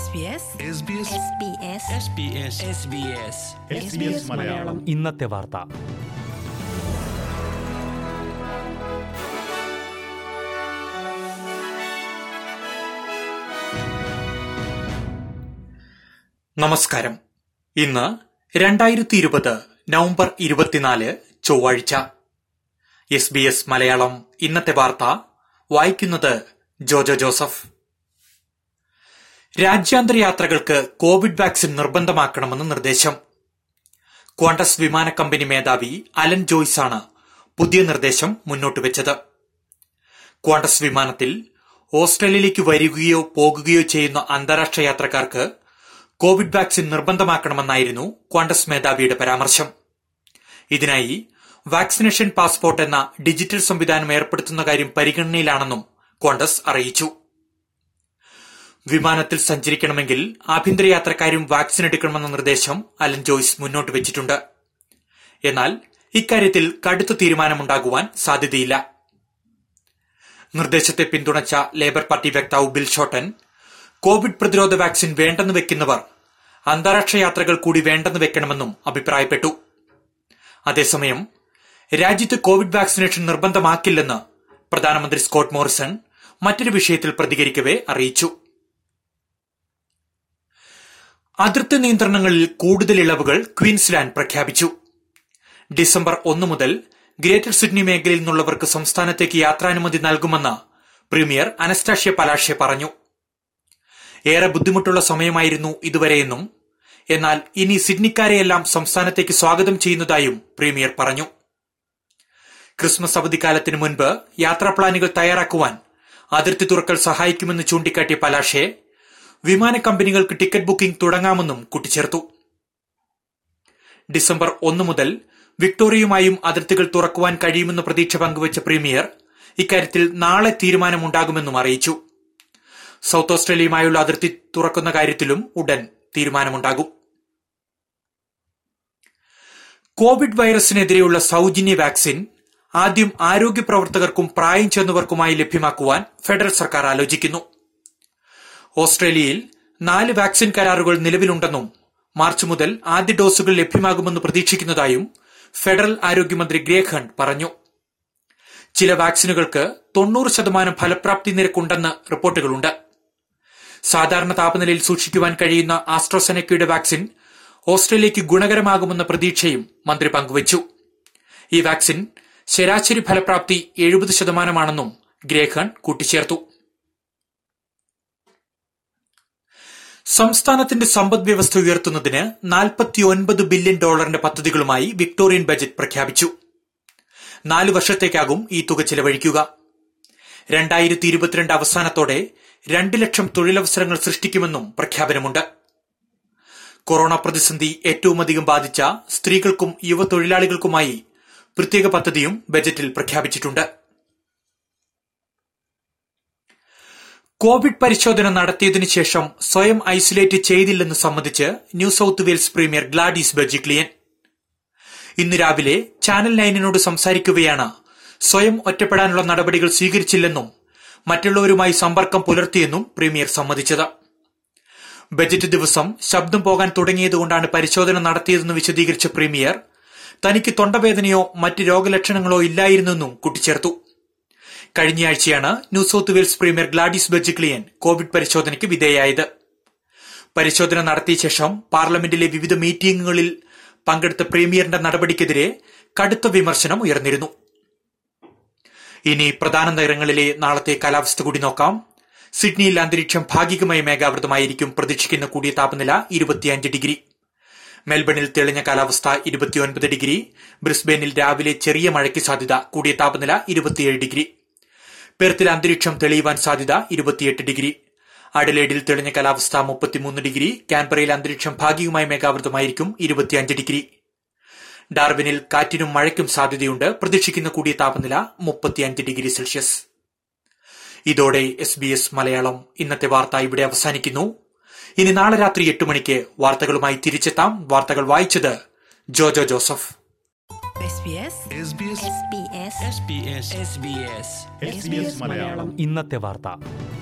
SBS Malayalam ഇന്നത്തെ വാർത്ത നമസ്കാരം ഇന്ന് രണ്ടായിരത്തി ഇരുപത് നവംബർ ഇരുപത്തിനാല് ചൊവ്വാഴ്ച എസ് ബി എസ് മലയാളം ഇന്നത്തെ വാർത്ത വായിക്കുന്നത് ജോജോ ജോസഫ് രാജ്യാന്തര യാത്രകൾക്ക് കോവിഡ് വാക്സിൻ നിർബന്ധമാക്കണമെന്ന് നിർദ്ദേശം ക്വാണ്ടസ് വിമാന കമ്പനി മേധാവി അലൻ ജോയ്സ് ആണ് പുതിയ നിർദ്ദേശം മുന്നോട്ട് വെച്ചത് ക്വാണ്ടസ് വിമാനത്തിൽ ഓസ്ട്രേലിയയിലേക്ക് വരികയോ പോകുകയോ ചെയ്യുന്ന അന്താരാഷ്ട്ര യാത്രക്കാർക്ക് കോവിഡ് വാക്സിൻ നിർബന്ധമാക്കണമെന്നായിരുന്നു ക്വാണ്ടസ് മേധാവിയുടെ പരാമർശം ഇതിനായി വാക്സിനേഷൻ പാസ്പോർട്ട് എന്ന ഡിജിറ്റൽ സംവിധാനം ഏർപ്പെടുത്തുന്ന കാര്യം പരിഗണനയിലാണെന്നും ക്വാണ്ടസ് അറിയിച്ചു വിമാനത്തിൽ സഞ്ചരിക്കണമെങ്കിൽ ആഭ്യന്തര യാത്രക്കാരും വാക്സിൻ എടുക്കണമെന്ന നിർദ്ദേശം അലൻ ജോയ്സ് മുന്നോട്ട് വെച്ചിട്ടുണ്ട് എന്നാൽ ഇക്കാര്യത്തിൽ കടുത്ത തീരുമാനമുണ്ടാകുവാൻ സാധ്യതയില്ല നിർദ്ദേശത്തെ പിന്തുണച്ച ലേബർ പാർട്ടി വക്താവ് ബിൽ ഷോട്ടൻ കോവിഡ് പ്രതിരോധ വാക്സിൻ വേണ്ടെന്ന് വെക്കുന്നവർ അന്താരാഷ്ട്ര യാത്രകൾ കൂടി വേണ്ടെന്ന് വെക്കണമെന്നും അഭിപ്രായപ്പെട്ടു അതേസമയം രാജ്യത്ത് കോവിഡ് വാക്സിനേഷൻ നിർബന്ധമാക്കില്ലെന്ന് പ്രധാനമന്ത്രി സ്കോട്ട് മോറിസൺ മറ്റൊരു വിഷയത്തിൽ പ്രതികരിക്കവെ അറിയിച്ചു അതിർത്തി നിയന്ത്രണങ്ങളിൽ കൂടുതൽ ഇളവുകൾ ക്വീൻസ്ലാൻഡ് പ്രഖ്യാപിച്ചു ഡിസംബർ ഒന്ന് മുതൽ ഗ്രേറ്റർ സിഡ്നി മേഖലയിൽ നിന്നുള്ളവർക്ക് സംസ്ഥാനത്തേക്ക് യാത്രാനുമതി നൽകുമെന്ന് പ്രീമിയർ അനസ്റ്റാഷ്യ പലാഷ്യ പറഞ്ഞു ഏറെ ബുദ്ധിമുട്ടുള്ള സമയമായിരുന്നു ഇതുവരെയെന്നും എന്നാൽ ഇനി സിഡ്നിക്കാരെയെല്ലാം സംസ്ഥാനത്തേക്ക് സ്വാഗതം ചെയ്യുന്നതായും പ്രീമിയർ പറഞ്ഞു ക്രിസ്മസ് അവധിക്കാലത്തിന് മുൻപ് യാത്രാ പ്ലാനുകൾ തയ്യാറാക്കുവാൻ അതിർത്തി തുറക്കൽ സഹായിക്കുമെന്ന് ചൂണ്ടിക്കാട്ടിയ പലാഷെ വിമാന കമ്പനികൾക്ക് ടിക്കറ്റ് ബുക്കിംഗ് തുടങ്ങാമെന്നും കൂട്ടിച്ചേർത്തു ഡിസംബർ ഒന്ന് മുതൽ വിക്ടോറിയയുമായും അതിർത്തികൾ തുറക്കുവാൻ കഴിയുമെന്ന് പ്രതീക്ഷ പങ്കുവച്ച പ്രീമിയർ ഇക്കാര്യത്തിൽ നാളെ തീരുമാനമുണ്ടാകുമെന്നും അറിയിച്ചു സൗത്ത് ഓസ്ട്രേലിയയുമായുള്ള അതിർത്തി തുറക്കുന്ന കാര്യത്തിലും ഉടൻ തീരുമാനമുണ്ടാകും കോവിഡ് വൈറസിനെതിരെയുള്ള സൗജന്യ വാക്സിൻ ആദ്യം ആരോഗ്യ പ്രവർത്തകർക്കും പ്രായം ചെന്നവർക്കുമായി ലഭ്യമാക്കുവാൻ ഫെഡറൽ സർക്കാർ ആലോചിക്കുന്നു ഓസ്ട്രേലിയയിൽ നാല് വാക്സിൻ കരാറുകൾ നിലവിലുണ്ടെന്നും മാർച്ച് മുതൽ ആദ്യ ഡോസുകൾ ലഭ്യമാകുമെന്ന് പ്രതീക്ഷിക്കുന്നതായും ഫെഡറൽ ആരോഗ്യമന്ത്രി ഗ്രേഖൺ പറഞ്ഞു ചില വാക്സിനുകൾക്ക് തൊണ്ണൂറ് ശതമാനം ഫലപ്രാപ്തി നിരക്കുണ്ടെന്ന് റിപ്പോർട്ടുകളുണ്ട് സാധാരണ താപനിലയിൽ സൂക്ഷിക്കുവാൻ കഴിയുന്ന ആസ്ട്രോസെനക്കയുടെ വാക്സിൻ ഓസ്ട്രേലിയയ്ക്ക് ഗുണകരമാകുമെന്ന പ്രതീക്ഷയും മന്ത്രി പങ്കുവച്ചു ഈ വാക്സിൻ ശരാശരി ഫലപ്രാപ്തി എഴുപത് ശതമാനമാണെന്നും ഗ്രേഖൺ കൂട്ടിച്ചേർത്തു സംസ്ഥാനത്തിന്റെ സമ്പദ് വ്യവസ്ഥ ഉയർത്തുന്നതിന് നാൽപ്പത്തിയൊൻപത് ബില്യൺ ഡോളറിന്റെ പദ്ധതികളുമായി വിക്ടോറിയൻ ബജറ്റ് പ്രഖ്യാപിച്ചു നാലു വർഷത്തേക്കാകും ഈ തുക ചെലവഴിക്കുക രണ്ടായിരത്തി ഇരുപത്തിരണ്ട് അവസാനത്തോടെ രണ്ട് ലക്ഷം തൊഴിലവസരങ്ങൾ സൃഷ്ടിക്കുമെന്നും പ്രഖ്യാപനമുണ്ട് കൊറോണ പ്രതിസന്ധി ഏറ്റവുമധികം ബാധിച്ച സ്ത്രീകൾക്കും യുവ തൊഴിലാളികൾക്കുമായി പ്രത്യേക പദ്ധതിയും ബജറ്റിൽ പ്രഖ്യാപിച്ചിട്ടുണ്ട് കോവിഡ് പരിശോധന നടത്തിയതിനു ശേഷം സ്വയം ഐസൊലേറ്റ് ചെയ്തില്ലെന്ന് സംബന്ധിച്ച് New South Wales premier Gladys Berejiklian ഇന്ന് രാവിലെ ചാനൽ നയനിനോട് സംസാരിക്കുകയാണ് സ്വയം ഒറ്റപ്പെടാനുള്ള നടപടികൾ സ്വീകരിച്ചില്ലെന്നും മറ്റുള്ളവരുമായി സമ്പർക്കം പുലർത്തിയെന്നും പ്രീമിയർ സമ്മതിച്ചത് ബജറ്റ് ദിവസം ശബ്ദം പോകാൻ തുടങ്ങിയതുകൊണ്ടാണ് പരിശോധന നടത്തിയതെന്ന് വിശദീകരിച്ച പ്രീമിയർ തനിക്ക് തൊണ്ടവേദനയോ മറ്റ് രോഗലക്ഷണങ്ങളോ ഇല്ലായിരുന്നെന്നും കൂട്ടിച്ചേർത്തു കഴിഞ്ഞയാഴ്ചയാണ് New South Wales premier Gladys Berejiklian Covid പരിശോധനയ്ക്ക് വിധേയായത് പരിശോധന നടത്തിയ ശേഷം പാർലമെന്റിലെ വിവിധ മീറ്റിംഗുകളിൽ പങ്കെടുത്ത പ്രീമിയറിന്റെ നടപടിക്കെതിരെ കടുത്ത വിമർശനം ഉയർന്നിരുന്നു ഇനി പ്രധാന നഗരങ്ങളിലെ നാളത്തെ കാലാവസ്ഥ കൂടി നോക്കാം സിഡ്നിയിൽ അന്തരീക്ഷം ഭാഗികമായി മേഘാവൃതമായിരിക്കും പ്രതീക്ഷിക്കുന്ന കൂടിയ താപനില ഇരുപത്തിയഞ്ച് ഡിഗ്രി മെൽബണിൽ തെളിഞ്ഞ കാലാവസ്ഥ ഇരുപത്തിയൊൻപത് ഡിഗ്രി ബ്രിസ്ബെയിനിൽ രാവിലെ ചെറിയ മഴയ്ക്ക് സാധ്യത കൂടിയ താപനില ഇരുപത്തിയേഴ് ഡിഗ്രി പെർത്തിൽ അന്തരീക്ഷം തെളിയുവാൻ സാധ്യത ഇരുപത്തിയെട്ട് ഡിഗ്രി അഡലേഡിൽ തെളിഞ്ഞ കാലാവസ്ഥ മുപ്പത്തിമൂന്ന് ഡിഗ്രി കാൻബറയിൽ അന്തരീക്ഷം ഭാഗികമായി മേഘാവൃതമായിരിക്കും ഇരുപത്തിയഞ്ച് ഡിഗ്രി ഡാർവിനിൽ കാറ്റിനും മഴയ്ക്കും സാധ്യതയുണ്ട് പ്രതീക്ഷിക്കുന്ന കൂടിയ താപനില മുപ്പത്തിയഞ്ച് ഡിഗ്രി സെൽഷ്യസ് ഇതോടെ എസ് ബി എസ് മലയാളം ഇന്നത്തെ വാർത്ത ഇവിടെ അവസാനിക്കുന്നു ഇനി നാളെ രാത്രി എട്ട് മണിക്ക് വാർത്തകളുമായി തിരിച്ചെത്താം വാർത്തകൾ വായിച്ചത് Jojo Joseph SBS SBS SBS Malayalam ഇന്നത്തെ വാർത്ത